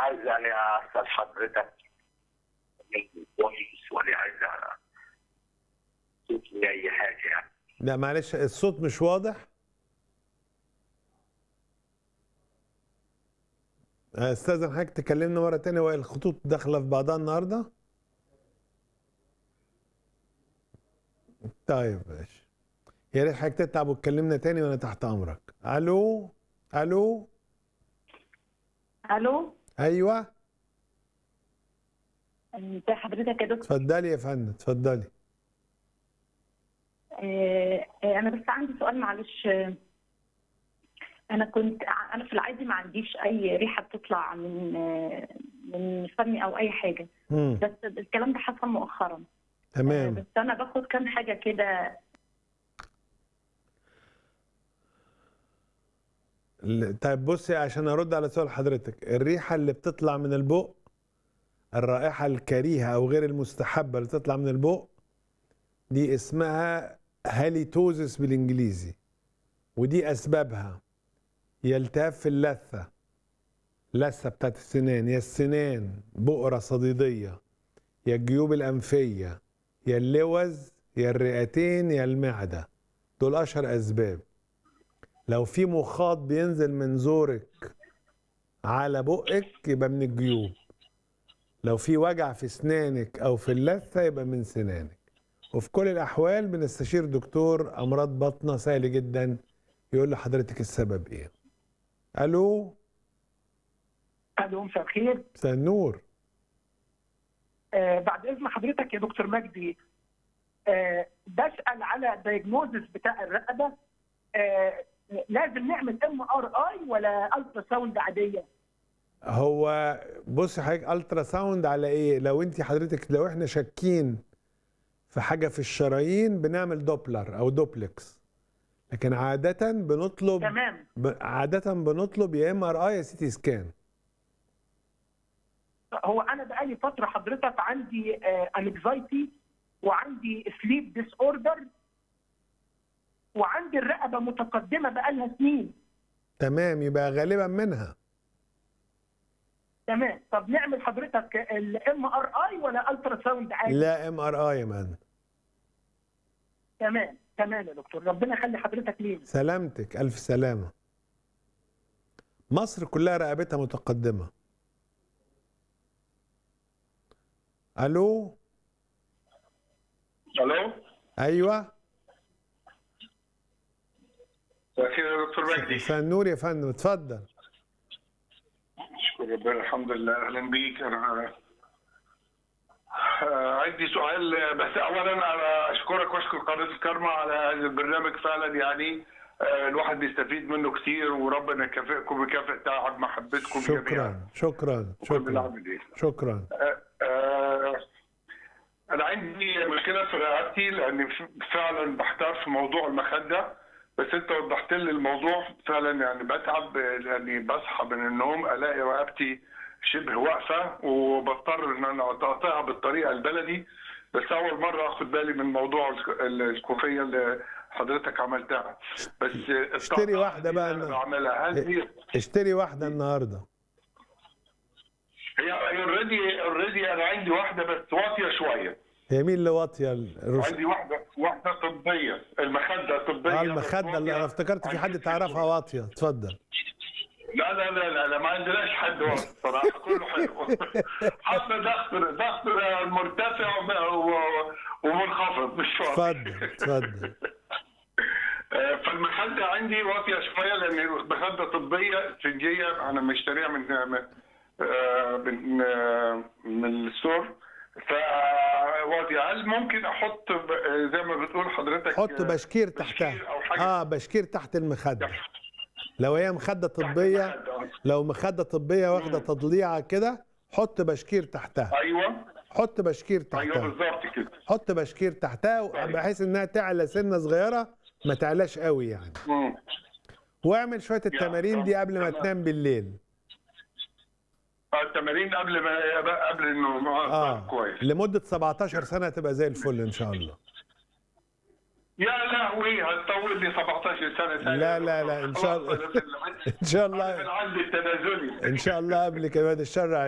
عايز يعني اسال حضرتك كويس ولا عايز اشوف لي اي حاجه يعني لا معلش الصوت مش واضح استاذن حضرتك تكلمنا مره تانية هو الخطوط داخله في بعضها النهارده طيب ماشي يا ريت حضرتك تتعب وتكلمنا تاني وانا تحت امرك الو الو الو ايوه ازي حضرتك يا دكتور اتفضلي يا فندم اتفضلي آه، آه، انا بس عندي سؤال معلش آه، انا كنت انا في العادي ما عنديش اي ريحه بتطلع من آه، من فمي او اي حاجه مم. بس الكلام ده حصل مؤخرا آه، تمام بس انا باخد كام حاجه كده ال- طيب بصي عشان ارد على سؤال حضرتك الريحه اللي بتطلع من البق الرائحه الكريهه او غير المستحبه اللي تطلع من البق دي اسمها هاليتوزس بالانجليزي ودي اسبابها يا التهاب في اللثه لثه بتاعت السنان يا السنان بؤره صديديه يا الجيوب الانفيه يا اللوز يا الرئتين يا المعده دول اشهر اسباب لو في مخاط بينزل من زورك على بقك يبقى من الجيوب لو في وجع في اسنانك او في اللثه يبقى من سنانك وفي كل الاحوال بنستشير دكتور امراض بطنه سهل جدا يقول لحضرتك السبب ايه الو الو مساء الخير مساء النور آه بعد اذن حضرتك يا دكتور مجدي آه بسال على دايجنوزس بتاع الرقبه آه لازم نعمل ام ار اي ولا الترا ساوند عاديه هو بص حضرتك الترا ساوند على ايه لو انت حضرتك لو احنا شاكين في حاجه في الشرايين بنعمل دوبلر او دوبلكس لكن عاده بنطلب تمام ب- عاده بنطلب يا ام ار اي يا سي تي سكان هو انا بقالي فتره حضرتك عندي انكزايتي وعندي سليب ديس اوردر وعندي الرقبه متقدمه بقالها سنين تمام يبقى غالبا منها تمام طب نعمل حضرتك الام ار اي ولا الترا ساوند عادي لا ام ار اي يا مان تمام تمام يا دكتور ربنا يخلي حضرتك لينا سلامتك الف سلامه مصر كلها رقبتها متقدمه الو الو ايوه مساء الخير يا دكتور مجدي مساء النور يا فندم اتفضل اشكر ربنا الحمد لله اهلا بيك انا آه، عندي سؤال آه، بس اولا انا اشكرك واشكر قناه الكرمة على هذا البرنامج فعلا يعني آه، الواحد بيستفيد منه كتير وربنا يكافئكم ويكافئ تعب محبتكم شكرا شكرا كل شكرا بالعمل شكرا آه، آه، انا عندي مشكله في رقبتي لاني ف- فعلا بحتار في موضوع المخده بس انت وضحت لي الموضوع فعلا يعني بتعب لاني بصحى من النوم الاقي رقبتي شبه واقفه وبضطر ان انا اقطعها بالطريقه البلدي بس اول مره اخد بالي من موضوع الك- الكوفيه اللي حضرتك عملتها بس اشتري واحدة بقى انا أنا. بعملها هل هي اشتري واحده النهارده هي اوريدي اوريدي انا عندي واحده بس واطيه شويه هي مين اللي واطيه الرش... عندي واحدة واحدة طبية المخدة طبية اه المخده اللي انا افتكرت في حد تعرفها واطيه اتفضل لا لا لا لا, لا ما عندناش حد واطي صراحة كله حلو حتى ضغط ضغط مرتفع و- و- ومنخفض مش واطي اتفضل اتفضل آه، فالمخدة عندي واطية شوية لأن مخدة طبية سنجية أنا مشتريها من من آه، من آه، من الستور فواطية هل ممكن أحط ب- زي ما بتقول حضرتك حط آه، بشكير بشكير تحتها أو حاجة اه بشكير تحت المخده لو هي مخده طبيه المخدة. لو مخده طبيه واخده تضليعه كده حط بشكير تحتها ايوه حط بشكير ايوه تحتها بالظبط كده حط بشكير تحتها بحيث انها تعلى سنه صغيره ما تعلاش قوي يعني مم. واعمل شويه التمارين دي قبل ما تمام. تنام بالليل التمارين قبل ما قبل النوم اه اه كويس لمده 17 سنه تبقى زي الفل ان شاء الله يا لهوي هتطول لي 17 سنه ثانيه لا لا لا ان شاء الله خلاص أنا في العد- ان شاء أنا في الله العد التنازلي ان شاء الله قبل كمان الشر